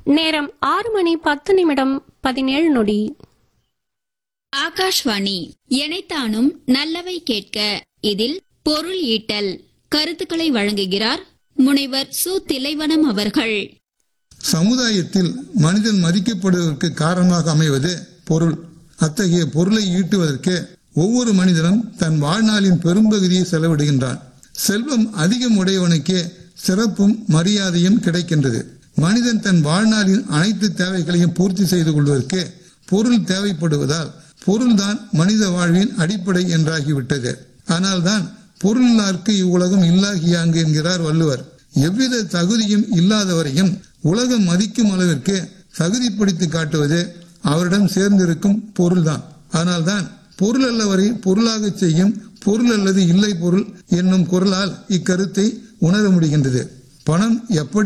நேரம் ஆறு மணி பத்து நிமிடம் பதினேழு நொடி ஆகாஷ்வாணி எனைத்தானும் நல்லவை கேட்க இதில் பொருள் ஈட்டல் கருத்துக்களை வழங்குகிறார் முனைவர் சு திலைவனம் அவர்கள் சமுதாயத்தில் மனிதன் மதிக்கப்படுவதற்கு காரணமாக அமைவது பொருள் அத்தகைய பொருளை ஈட்டுவதற்கு ஒவ்வொரு மனிதனும் தன் வாழ்நாளின் பெரும்பகுதியை செலவிடுகின்றான் செல்வம் அதிகம் உடையவனுக்கே சிறப்பும் மரியாதையும் கிடைக்கின்றது மனிதன் தன் வாழ்நாளின் அனைத்து தேவைகளையும் பூர்த்தி செய்து கொள்வதற்கு பொருள் தேவைப்படுவதால் பொருள்தான் மனித வாழ்வின் அடிப்படை என்றாகிவிட்டது ஆனால்தான் பொருளில்லார்க்கு இவ்வுலகம் இல்லாகியாங்கு என்கிறார் வள்ளுவர் எவ்வித தகுதியும் இல்லாதவரையும் உலகம் மதிக்கும் அளவிற்கு தகுதிப்படுத்தி காட்டுவது அவரிடம் சேர்ந்திருக்கும் பொருள்தான் ஆனால்தான் பொருள் அல்லவரை பொருளாக செய்யும் பொருள் அல்லது இல்லை பொருள் என்னும் குரலால் இக்கருத்தை உணர முடிகின்றது பணம் எப்படி